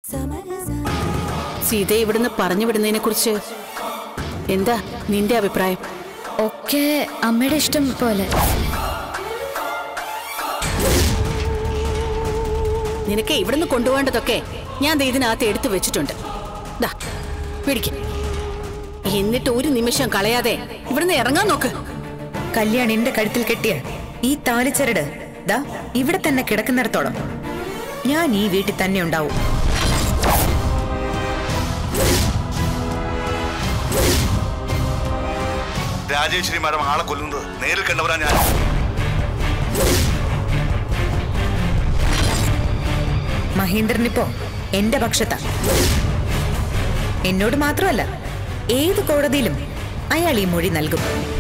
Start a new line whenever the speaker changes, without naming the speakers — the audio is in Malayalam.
സീതയെ ഇവിടുന്ന് പറഞ്ഞു വിടുന്നതിനെ കുറിച്ച് എന്താ നിന്റെ അഭിപ്രായം
ഒക്കെ അമ്മയുടെ ഇഷ്ടം പോലെ
നിനക്ക് ഇവിടുന്ന് കൊണ്ടുപോകേണ്ടതൊക്കെ ഞാൻ ദേ ഇതിനകത്ത് എടുത്തു വെച്ചിട്ടുണ്ട് ദാ പിടിക്ക എന്നിട്ട് ഒരു നിമിഷം കളയാതെ ഇവിടുന്ന് ഇറങ്ങാൻ നോക്ക്
കല്യാൺ എന്റെ കഴുത്തിൽ കെട്ടിയ ഈ താലിച്ചരട് ദാ ഇവിടെ തന്നെ കിടക്കുന്നിടത്തോളം ഞാൻ ഈ വീട്ടിൽ തന്നെ ഉണ്ടാവും
രാജേശ്വരി മാഡം ആളെ കൊല്ലുന്നത് നേരിൽ കണ്ടവരാ ഞാൻ
മഹേന്ദ്രനിപ്പോ എന്റെ പക്ഷത്താ എന്നോട് മാത്രമല്ല ഏത് കോടതിയിലും അയാൾ ഈ മൊഴി നൽകും